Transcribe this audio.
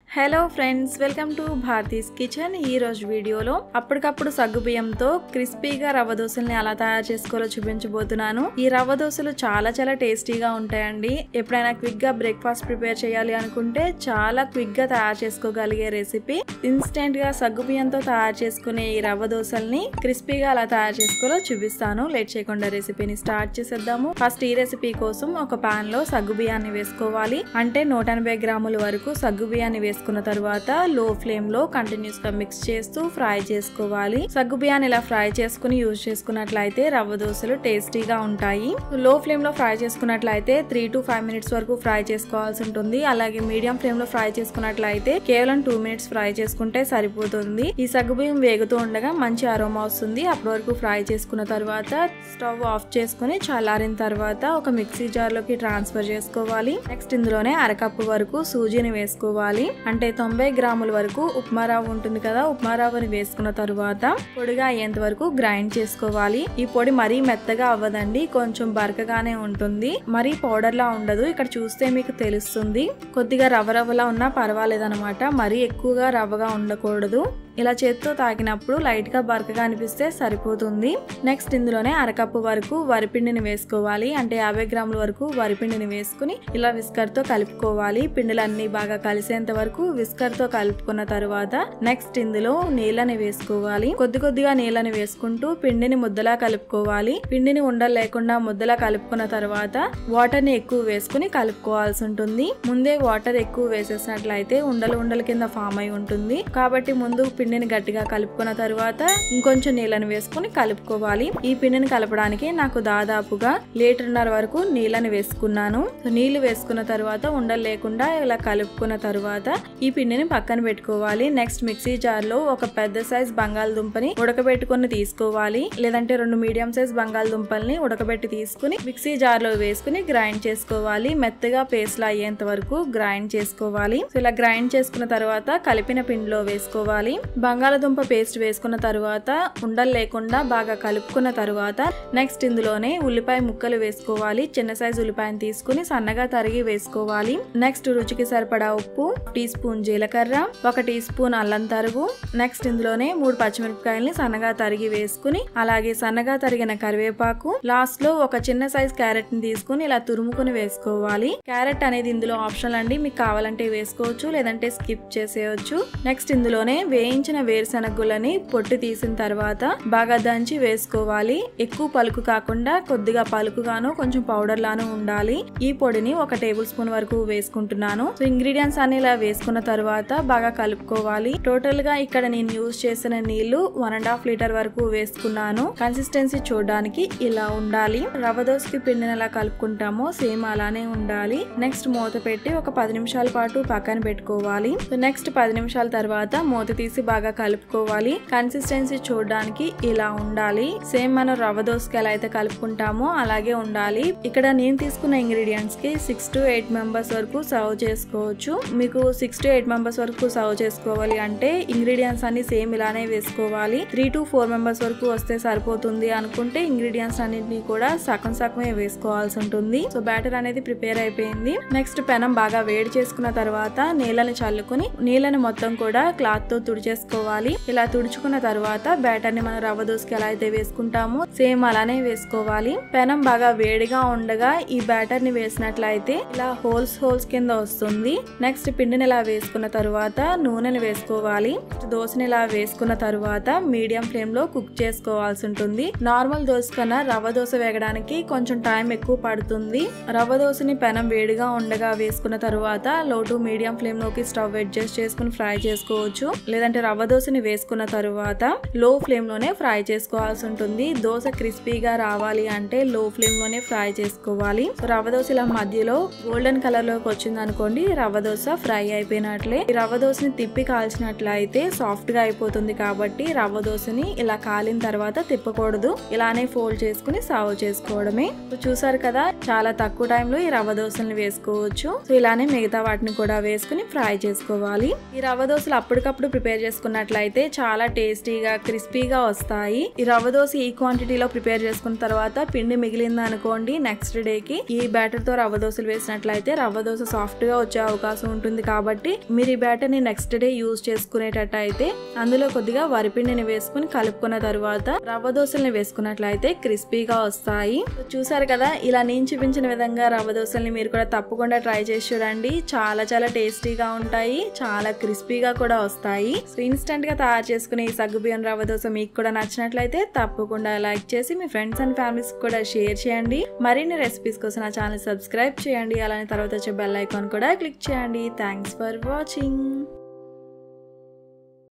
hello friends welcome to Bharathi's kitchen ఈ రోజు వీడియోలో అప్పటికప్పుడు సగ్గు బియ్యంతో క్రిస్పీగా రవ్వ దోశల్ని ఎలా తయారు చేసుకోవాలో చూపించబోతున్నాను ఈ రవ్వ దోశలు చాలా చాలా టేస్టీగా ఉంటాయండి ఎప్పుడైనా క్విక్ గా బ్రేక్ఫాస్ట్ ప్రిపేర్ చేయాలి అనుకుంటే చాలా క్విక్ గా తయారు చేసుకోగలిగే రెసిపీ ఇన్స్టెంట్ గా సగ్గు బియ్యంతో తయారు చేసుకునే ఈ రవ్వ దోశల్ని క్రిస్పీగా ఎలా తయారు చేసుకోవాలో చూపిస్తాను లేట్ చేయకుండా రెసిపీని స్టార్ట్ చేసేద్దాము ఫస్ట్ ఈ రెసిపీ కోసం ఒక పాన్ లో సగ్గు బియ్యాన్ని వేసుకోవాలి అంటే నూట ఎనభై గ్రాముల వరకు సగ్గు బియ్యాన్ని వేసుకున్న తర్వాత లో ఫ్లేమ్ లో కంటిన్యూస్ గా మిక్స్ చేస్తూ ఫ్రై చేసుకోవాలి సగ్గు బియ్యాన్ని ఇలా ఫ్రై చేసుకుని యూజ్ చేసుకున్నట్లయితే రవ్వ దోశలు టేస్టీగా ఉంటాయి లో ఫ్లేమ్ లో ఫ్రై చేసుకున్నట్లయితే త్రీ టు ఫైవ్ మినిట్స్ వరకు ఫ్రై చేసుకోవాల్సి ఉంటుంది అలాగే మీడియం ఫ్లేమ్ లో ఫ్రై చేసుకున్నట్లయితే కేవలం టూ మినిట్స్ ఫ్రై చేసుకుంటే సరిపోతుంది ఈ సగ్గు బియ్యం వేగుతూ ఉండగా మంచి అరోమా వస్తుంది అప్పటి వరకు ఫ్రై చేసుకున్న తర్వాత స్టవ్ ఆఫ్ చేసుకుని చల్లారిన తర్వాత ఒక మిక్సీ జార్ లోకి ట్రాన్స్ఫర్ చేసుకోవాలి నెక్స్ట్ ఇందులోనే అరకప్పు వరకు సూజీని వేసుకోవాలి అంటే తొంభై గ్రాముల వరకు ఉప్మా రవ్వ ఉంటుంది కదా ఉప్మా రవ్వని వేసుకున్న తర్వాత పొడిగా అయ్యేంత వరకు గ్రైండ్ చేసుకోవాలి ఈ పొడి మరీ మెత్తగా అవ్వదండి కొంచెం బరకగానే ఉంటుంది మరీ పౌడర్ లా ఉండదు ఇక్కడ చూస్తే మీకు తెలుస్తుంది కొద్దిగా రవ్వ రవ్వలా ఉన్నా పర్వాలేదన్నమాట మరీ ఎక్కువగా రవ్వగా ఉండకూడదు ఇలా చేత్తో తాకినప్పుడు లైట్ గా బరకగా అనిపిస్తే సరిపోతుంది నెక్స్ట్ ఇందులోనే అరకప్పు వరకు వరిపిండిని వేసుకోవాలి అంటే యాభై గ్రాముల వరకు వరిపిండిని వేసుకుని ఇలా విస్కర్ తో కలుపుకోవాలి పిండిలన్నీ బాగా కలిసేంత వరకు విస్కర్ తో కలుపుకున్న తర్వాత నెక్స్ట్ ఇందులో నీళ్ళని వేసుకోవాలి కొద్ది కొద్దిగా నీళ్ళని వేసుకుంటూ పిండిని ముద్దలా కలుపుకోవాలి పిండిని ఉండలు లేకుండా ముద్దలా కలుపుకున్న తర్వాత వాటర్ ని ఎక్కువ వేసుకుని కలుపుకోవాల్సి ఉంటుంది ముందే వాటర్ ఎక్కువ వేసేసినట్లయితే ఉండలు ఉండల కింద ఫామ్ అయి ఉంటుంది కాబట్టి ముందు పిండిని గట్టిగా కలుపుకున్న తర్వాత ఇంకొంచెం నీళ్ళని వేసుకుని కలుపుకోవాలి ఈ పిండిని కలపడానికి నాకు దాదాపుగా లీటర్న్నర వరకు నీళ్ళని వేసుకున్నాను నీళ్లు వేసుకున్న తర్వాత ఉండలు లేకుండా ఇలా కలుపుకున్న తర్వాత ఈ పిండిని పక్కన పెట్టుకోవాలి నెక్స్ట్ మిక్సీ జార్ లో ఒక పెద్ద సైజ్ బంగాళదుంపని ఉడకబెట్టుకుని తీసుకోవాలి లేదంటే రెండు మీడియం సైజ్ బంగాళదుంపల్ని ఉడకబెట్టి తీసుకుని మిక్సీ జార్ లో వేసుకుని గ్రైండ్ చేసుకోవాలి మెత్తగా పేస్ట్ లా అయ్యేంత వరకు గ్రైండ్ చేసుకోవాలి సో ఇలా గ్రైండ్ చేసుకున్న తర్వాత కలిపిన పిండిలో వేసుకోవాలి బంగాళదుంప పేస్ట్ వేసుకున్న తర్వాత ఉండలు లేకుండా బాగా కలుపుకున్న తర్వాత నెక్స్ట్ ఇందులోనే ఉల్లిపాయ ముక్కలు వేసుకోవాలి చిన్న సైజు ఉల్లిపాయను తీసుకుని సన్నగా తరిగి వేసుకోవాలి నెక్స్ట్ రుచికి సరిపడా ఉప్పు టీ స్పూన్ జీలకర్ర ఒక టీ స్పూన్ అల్లం తరుగు నెక్స్ట్ ఇందులోనే మూడు పచ్చిమిరపకాయల్ని సన్నగా తరిగి వేసుకుని అలాగే సన్నగా తరిగిన కరివేపాకు లాస్ట్ లో ఒక చిన్న సైజ్ క్యారెట్ ని తీసుకుని ఇలా తురుముకుని వేసుకోవాలి క్యారెట్ అనేది ఇందులో ఆప్షనల్ అండి మీకు కావాలంటే వేసుకోవచ్చు లేదంటే స్కిప్ చేసేయచ్చు నెక్స్ట్ ఇందులోనే వేయించిన వేరుశనగులని పొట్టు తీసిన తర్వాత బాగా దంచి వేసుకోవాలి ఎక్కువ పలుకు కాకుండా కొద్దిగా పలుకుగాను కొంచెం పౌడర్ లాను ఉండాలి ఈ పొడిని ఒక టేబుల్ స్పూన్ వరకు వేసుకుంటున్నాను సో ఇంగ్రీడియంట్స్ అన్ని ఇలా వేసుకున్న తర్వాత బాగా కలుపుకోవాలి టోటల్ గా ఇక్కడ నేను యూజ్ చేసిన నీళ్లు వన్ అండ్ హాఫ్ లీటర్ వరకు వేసుకున్నాను కన్సిస్టెన్సీ చూడడానికి ఇలా ఉండాలి రవ్వ దోసకి పిండిని ఎలా కలుపుకుంటామో సేమ్ అలానే ఉండాలి నెక్స్ట్ మూత పెట్టి ఒక పది నిమిషాల పాటు పక్కన పెట్టుకోవాలి నెక్స్ట్ పది నిమిషాల తర్వాత మూత తీసి బాగా కలుపుకోవాలి కన్సిస్టెన్సీ చూడడానికి ఇలా ఉండాలి సేమ్ మనం రవ్వ దోసకి ఎలా అయితే కలుపుకుంటామో అలాగే ఉండాలి ఇక్కడ నేను తీసుకున్న ఇంగ్రీడియంట్స్ కి సిక్స్ టు ఎయిట్ మెంబర్స్ వరకు సర్వ్ చేసుకోవచ్చు మీకు సిక్స్ టు ఎయిట్ మెంబర్స్ వరకు సర్వ్ చేసుకోవాలి అంటే ఇంగ్రీడియంట్స్ అన్ని సేమ్ ఇలానే వేసుకోవాలి త్రీ టు ఫోర్ మెంబర్స్ వరకు వస్తే సరిపోతుంది అనుకుంటే ఇంగ్రీడియంట్స్ అన్నింటినీ కూడా సగం సగమే వేసుకోవాల్సి ఉంటుంది సో బ్యాటర్ అనేది ప్రిపేర్ అయిపోయింది నెక్స్ట్ పెనం బాగా వేడి చేసుకున్న తర్వాత నీళ్ళని చల్లుకుని నీళ్ళని మొత్తం కూడా క్లాత్ తో తుడిచేసుకోవాలి ఇలా తుడుచుకున్న తర్వాత బ్యాటర్ ని మనం రవ్వ దోసకి ఎలా అయితే వేసుకుంటామో సేమ్ అలానే వేసుకోవాలి పెనం బాగా వేడిగా ఉండగా ఈ బ్యాటర్ ని వేసినట్లయితే ఇలా హోల్స్ హోల్స్ కింద వస్తుంది నెక్స్ట్ పిండిని ఇలా వేసుకున్న తర్వాత నూనెని వేసుకోవాలి దోశని ఇలా వేసుకున్న తర్వాత మీడియం ఫ్లేమ్ లో కుక్ చేసుకోవాల్సి ఉంటుంది నార్మల్ దోశ కన్నా రవ్వ దోశ వేగడానికి కొంచెం టైం ఎక్కువ పడుతుంది రవ్వ దోశని పెనం వేడిగా ఉండగా వేసుకున్న తర్వాత లో టు మీడియం ఫ్లేమ్ లోకి స్టవ్ అడ్జస్ట్ చేసుకుని ఫ్రై చేసుకోవచ్చు లేదంటే రవ్వ దోశని వేసుకున్న తర్వాత లో ఫ్లేమ్ లోనే ఫ్రై చేసుకోవాల్సి ఉంటుంది దోశ క్రిస్పీగా రావాలి అంటే లో ఫ్లేమ్ లోనే ఫ్రై చేసుకోవాలి సో రవ్వ దోశ ఇలా మధ్యలో గోల్డెన్ కలర్ లోకి వచ్చింది అనుకోండి రవ్వ దోశ ఫ్రై అయిపోయినట్లే ఈ రవ్వ దోశని తిప్పి కాల్చినట్లయితే సాఫ్ట్ గా అయిపోతుంది కాబట్టి రవ్వ దోశని ఇలా కాలిన తర్వాత తిప్పకూడదు ఇలానే ఫోల్డ్ చేసుకుని సర్వ్ చేసుకోవడమే సో చూసారు కదా చాలా తక్కువ టైంలో ఈ రవ్వ దోశల్ని వేసుకోవచ్చు సో ఇలానే మిగతా వాటిని కూడా వేసుకుని ఫ్రై చేసుకోవాలి ఈ రవ్వ దోశలు అప్పటికప్పుడు ప్రిపేర్ చేసుకుని వేసుకున్నట్లయితే చాలా టేస్టీగా క్రిస్పీగా వస్తాయి ఈ రవ్వ దోశ ఈ క్వాంటిటీలో ప్రిపేర్ చేసుకున్న తర్వాత పిండి మిగిలింది అనుకోండి నెక్స్ట్ డేకి ఈ బ్యాటర్ తో రవ్వ దోశలు వేసినట్లయితే రవ్వ దోశ సాఫ్ట్ గా వచ్చే అవకాశం ఉంటుంది కాబట్టి మీరు ఈ బ్యాటర్ ని నెక్స్ట్ డే యూజ్ చేసుకునేటట్టు అయితే అందులో కొద్దిగా వరిపిండిని వేసుకుని కలుపుకున్న తర్వాత రవ్వ దోశల్ని వేసుకున్నట్లయితే క్రిస్పీగా వస్తాయి చూసారు కదా ఇలా నేను చూపించిన విధంగా రవ్వ దోశల్ని మీరు కూడా తప్పకుండా ట్రై చేసి చూడండి చాలా చాలా టేస్టీగా ఉంటాయి చాలా క్రిస్పీగా కూడా వస్తాయి సో ఇన్స్టెంట్ గా తయారు చేసుకునే ఈ సగ్గుబియ్యం రవ్వ దోశ మీకు కూడా నచ్చినట్లయితే తప్పకుండా లైక్ చేసి మీ ఫ్రెండ్స్ అండ్ ఫ్యామిలీస్ కూడా షేర్ చేయండి మరిన్ని రెసిపీస్ కోసం నా ఛానల్ సబ్స్క్రైబ్ చేయండి అలానే తర్వాత వచ్చే బెల్ ఐకాన్ కూడా క్లిక్ చేయండి థ్యాంక్స్ ఫర్ వాచింగ్